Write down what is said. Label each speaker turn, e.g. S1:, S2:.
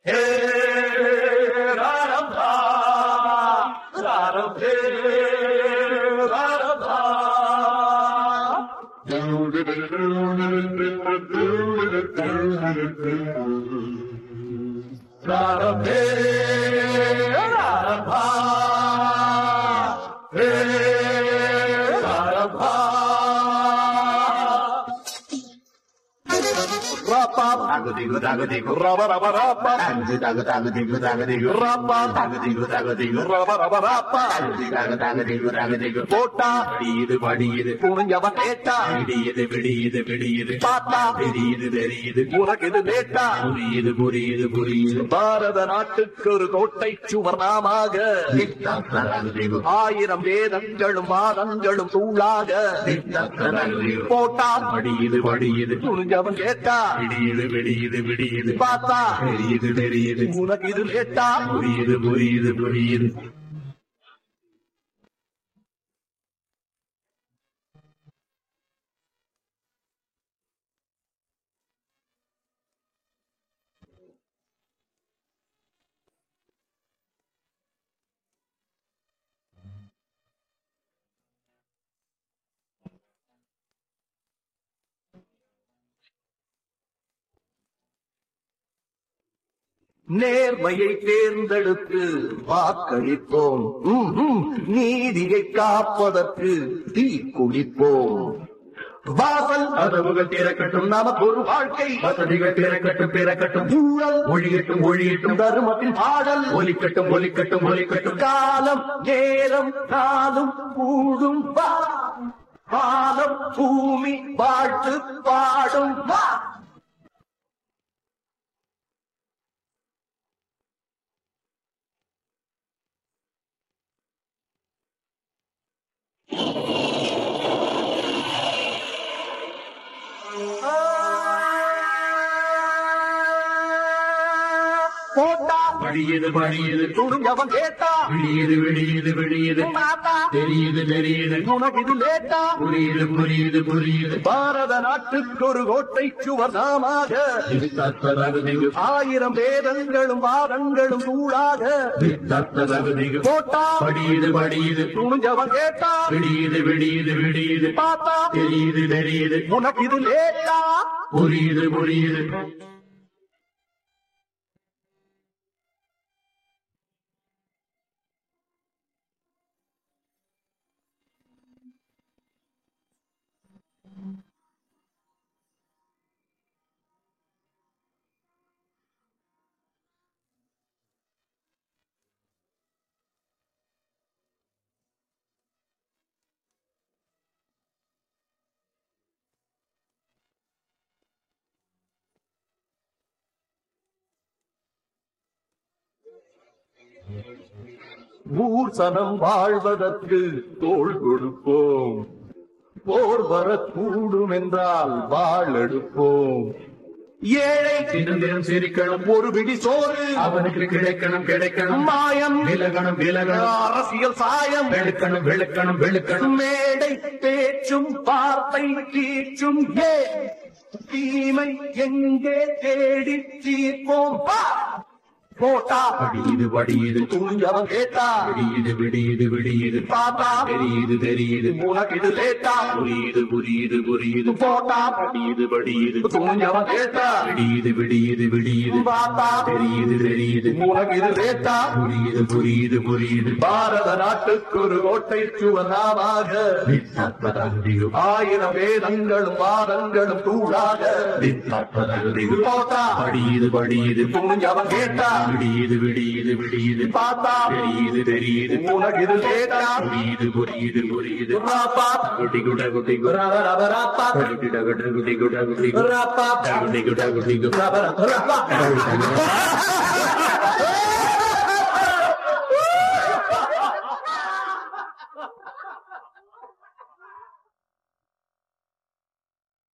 S1: ஹே ராரம்பா ராரம்பே ராரம்பா ராரம்பே ராரம்பா ஹே ராரம்பா ராப்பா
S2: Tago-tigo, tago-tigo,
S1: ரப ரப ராப்பா
S2: tago-tigo, tago-tigo, tago-tigo,
S1: ராப்பா
S2: tago-tigo, tago-tigo,
S1: ரப ரப ராப்பா
S2: tago-tigo, tago-tigo, tago-tigo.
S1: போட்டா
S2: படியுது படியுது
S1: புரிஞ்சவன் கேட்டா
S2: விடியுது விடியுது விடியுது
S1: பார்த்தா
S2: தெரியுது தெரியுது
S1: உனக்கு இது லேட்டா
S2: புரியுது புரியுது புரியுது
S1: பாரத நாட்டுக்கு ஒரு கோட்டை சுவர் நாமாக
S2: டிக்-டாக்-டா-டாக்-டிகு,
S1: ஆயிரம் வேதங்களும் வாதங்களும் தூளாக
S2: டிக்-டாக்-டா-டாக்-டிகு.
S1: போட்டா
S2: படியுது படியுது
S1: புரிஞ்சவன் கேட்டா
S2: விடியுது விடியுது விடியுது
S1: பார்த்தா
S2: தெரியுது தெரியுது
S1: உனக்கு இது லேட்டா
S2: புரியுது புரியுது புரியுது
S1: நேர்மையை தேர்ந்தெடுத்து வாக்களிப்போம் ம், ம். நீதியை காப்பதற்கு தீ குடிப்போம் வாசல்
S2: கதவுகள் திறக்கட்டும்
S1: நமக்கு ஒரு வாழ்க்கை
S2: வசதிகள் திறக்கட்டும் பிறக்கட்டும்
S1: ஊழல்
S2: ஒழியட்டும் ஒழியட்டும்
S1: தருமத்தின் பாடல்
S2: ஒலிக்கட்டும் ஒலிக்கட்டும் ஒலிக்கட்டும்
S1: காலம் நேரம் காலம் கூடும் வா காலம் பூமி வாழ்த்து பாடும் வா போட்டா
S2: படியுது படியுது
S1: துணிஞ்சவன் கேட்டா
S2: விடியுது விடியுது விடியுது
S1: மாத்தா
S2: தெரியுது தெரியுது
S1: உனக்கு இது லேட்டா
S2: புரியுது புரியுது புரியுது
S1: பாரத நாட்டுக்கு ஒரு கோட்டை சுவர் நாமாக
S2: டிக்-டாக்-டா-டாக்-டிகு,
S1: ஆயிரம் வேதங்களும் வாதங்களும் தூளாக
S2: டிக்-டாக்-டா-டாக்-டிகு.
S1: போட்டா
S2: படியுது படியுது
S1: துணிஞ்சவன் கேட்டா
S2: விடியுது விடியுது விடியுது
S1: பார்த்தா
S2: தெரியுது தெரியுது
S1: உனக்கு இது லேட்டா
S2: புரியுது புரியுது
S1: ஊர் சனம் வாழ்வதற்கு தோள் கொடுப்போம் போர் வரக்கூடும் என்றால் வாழ் எடுப்போம் ஏழை
S2: தினம் தினம் சிரிக்கணும்
S1: ஒரு பிடி சோறு
S2: அவனுக்கு கிடைக்கணும் கிடைக்கணும்
S1: மாயம்
S2: விலகணும் விலகணும்
S1: அரசியல் சாயம்
S2: வெளுக்கணும் வெளுக்கணும் வெளுக்கணும்
S1: மேடை பேச்சும் வார்த்தை கீச்சும் ஏ தீமை எங்கே தேடி தீர்ப்போம் வா! போட்டா
S2: படியுது படியுது
S1: துணிஞ்சவன் கேட்டா
S2: விடியுது விடியுது விடியுது
S1: பார்த்தா
S2: தெரியுது தெரியுது
S1: உனக்கு இது லேட்டா
S2: புரியுது புரியுது புரியுது
S1: போட்டா
S2: படியுது படியுது
S1: துணிஞ்சவன் கேட்டா
S2: விடியுது விடியுது விடியுது
S1: பார்த்தா
S2: தெரியுது தெரியுது
S1: உனக்கு இது லேட்டா
S2: புரியுது புரியுது புரியுது
S1: பாரத நாட்டுக்கு ஒரு கோட்டை சுவனாமாக
S2: டிக்-டாக்-டா-டாக்-டிகு,
S1: ஆயிரம் வேதங்களும் வாதங்களும் தூளாக
S2: டிக்-டாக்-டா-டாக்-டிகு.
S1: போட்டா
S2: படியுது படியுது
S1: துணிஞ்சவன் கேட்டா
S2: விடியுது விடியுது விடியுது
S1: பார்த்தா
S2: தெரியுது தெரியுது
S1: உனக்கு இது லேட்டா
S2: புரியுது புரியுது புரியுது
S1: ராப்பா
S2: குட்டி குட்ட குட்டி குட்ட
S1: ரப ரப ராப்பா
S2: குட்டி குட்ட குட்டி குட்ட குட்டி குட்ட
S1: ராப்பா
S2: குட்டி குட்ட குட்டி குட்ட
S1: ரப ரப ராப்பா